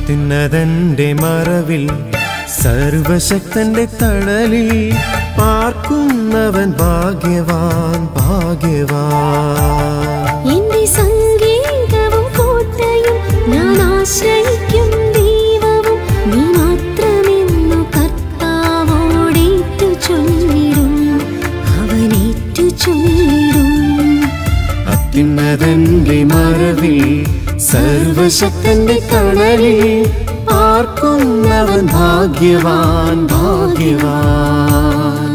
അത്യുന്നതന്റെ മറവിൽ സർവശക്തന്റെ തണലിൽ പാർക്കുന്നവൻ ഭാഗ്യവാൻ ഭാഗ്യവാൻ എന്റെ സംഗീതവും കോട്ടയും ഞാൻ ആശ്രയിക്കും ദൈവവും നീ മാത്രമെന്നു കർത്താവോടേറ്റു ചൊല്ലിടും അവനേറ്റു ചൊല്ലിടും അത്യുന്നതന്റെ മറവിൽ സർവശക്തന്റെ തണലിൽ പാർക്കുന്നവൻ ഭാഗ്യവാൻ ഭാഗ്യവാൻ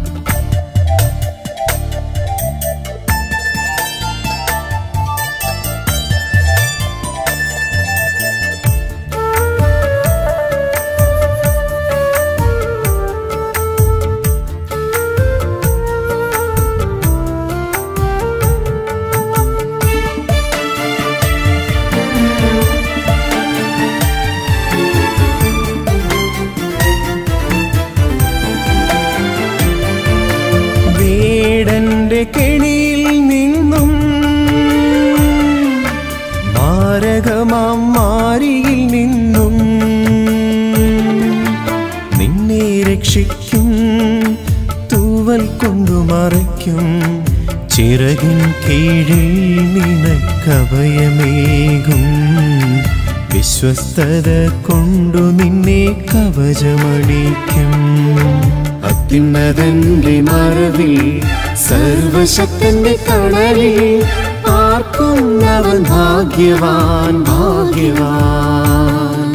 വേടന്റെ കെണിയിൽ നിന്നും മാരകമാം മാരിയിൽ നിന്നും നിന്നെ രക്ഷിക്കും തൂവൽ കൊണ്ടു മറയ്ക്കും ചിറകിൻ കീഴിൽ നിനക്കഭയമേകും വിശ്വസ്തത കൊണ്ടു നിന്നെ കവചമണിക്കും അത്യുന്നതന്റെ മറവിൽ സർവശക്തന്റെ തണലിൽ ആർക്കുന്നവൻ ഭാഗ്യവാൻ ഭാഗ്യവാൻ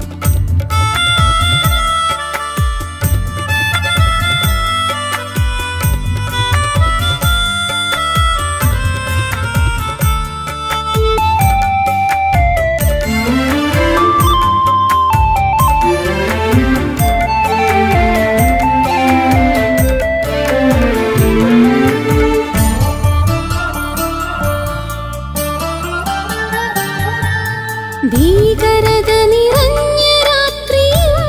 ഭീകരത നിറഞ്ഞ രാത്രിയും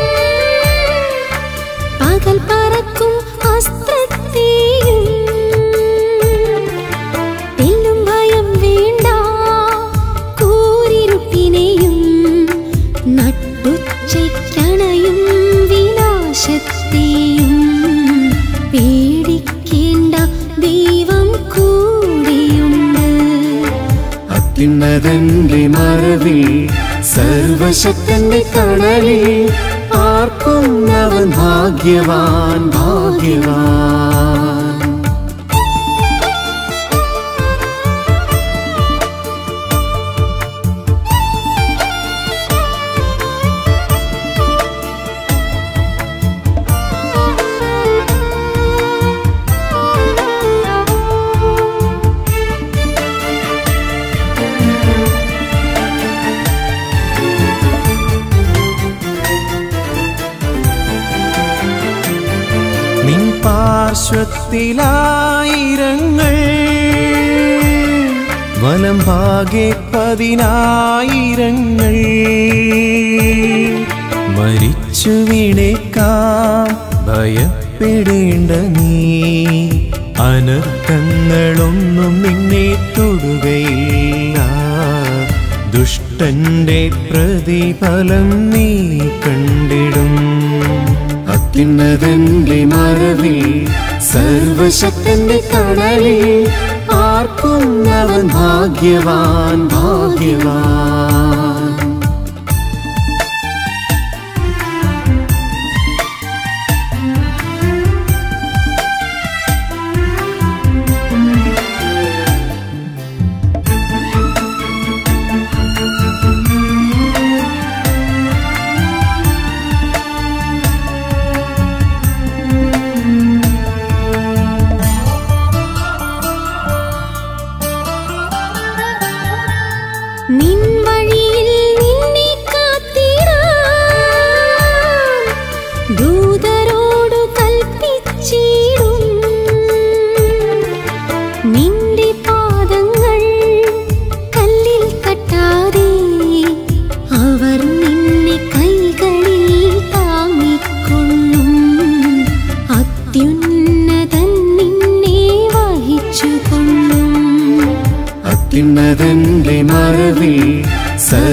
പകൽ പറക്കും അസ്ത്രത്തെയും തെല്ലും ഭയം വേണ്ട കൂരിരുട്ടിനെയും നട്ടുച്ചയ്ക്കണയും വിനാശത്തെയും പേടിക്കേണ്ട ദൈവം കൂടെയുണ്ട് അത്യുന്നതന്റെ മറവിൽ സർവശക്തന്റെ തണലിൽ ആർക്കുന്നവൻ ഭാഗ്യവാൻ ഭാഗ്യവാൻ നിൻ പാർശ്വത്തിലായിരങ്ങൾ വലം ഭാഗെ പതിനായിരങ്ങൾ മരിച്ചു വീണേക്കാം ഭയപ്പെടേണ്ട നീ അനർത്ഥങ്ങളൊന്നും നിന്നെ തൊടുകയില്ല ദുഷ്ടന്റെ പ്രതിഫലം നീ കണ്ടിടും അത്യുന്നതന്റെ മറവിൽ സർവശക്തന്റെ തണലിൽ ആർക്കുന്നവൻ ഭാഗ്യവാൻ ഭാഗ്യവാൻ നിൻ വഴി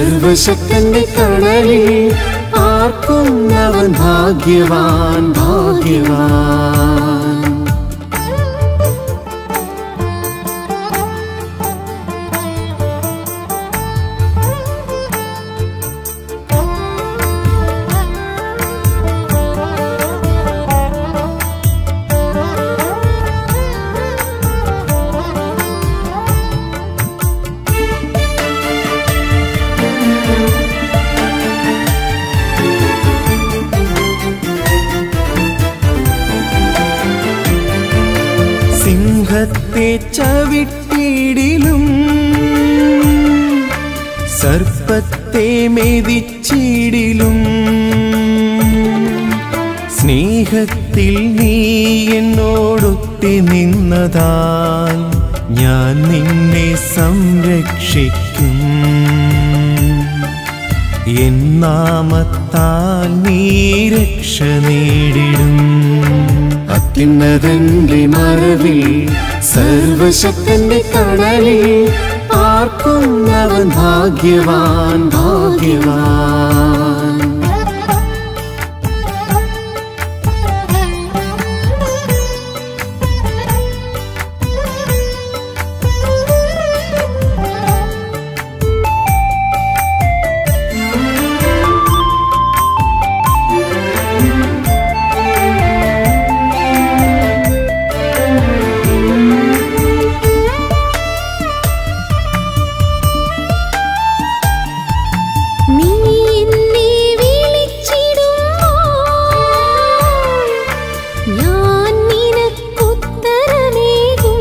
സർവശക്തന്റെ തണലിൽ ആർക്കുന്നവൻ ഭാഗ്യവാൻ ഭാഗ്യവാൻ സിംഹത്തെ ചവിട്ടിടിലും സർപ്പത്തെ മെതിച്ചിടിലും സ്നേഹത്തിൽ നീ എന്നോടൊത്തി നിന്നതാൽ ഞാൻ നിന്നെ സംരക്ഷിക്കും എന്നാമത്താൽ നീ രക്ഷ നേടിടും അത്യുന്നതന്റെ മറവിൽ സർവശക്തന്റെ തണലിൽ ആർക്കുന്നവൻ ഭാഗ്യവാൻ ഭാഗ്യവാൻ നീ എന്നെ വിളിച്ചിടുമ്പോൾ ഞാൻ നിനക്കുത്തരമേകും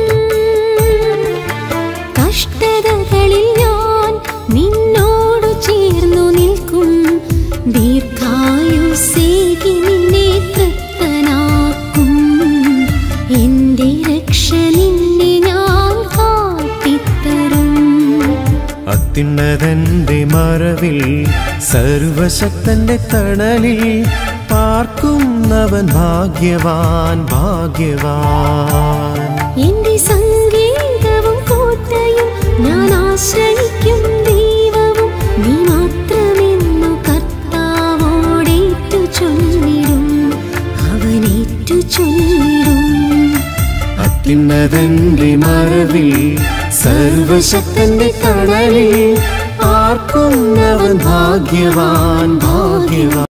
കഷ്ടതകളിൽ ഞാൻ നിന്നോടു ചേർന്നു നിൽക്കും ദീർഘായുസേകി നിന്നെ തൃപ്തനാക്കും എന്റെ രക്ഷ നിന്നെ ഞാൻ കാട്ടിത്തരും അത്യുന്നതന്റെ മറവിൽ സർവശക്തന്റെ തണലിൽ പാർക്കുന്നവൻ ഭാഗ്യവാൻ ഭാഗ്യവാൻ എന്റെ സംഗീതവും കോട്ടയും ഞാൻ ആശ്രയിക്കും ദൈവവും നീ മാത്രമെന്നു കർത്താവോടേറ്റു ചൊല്ലിടും അവനേറ്റു ചൊല്ലിടും അത്യുന്നതന്റെ മറവിൽ സർവശക്തന്റെ തണലിൽ ആർക്കുന്നവൻ ഭാഗ്യവാൻ ഭാഗ്യവാൻ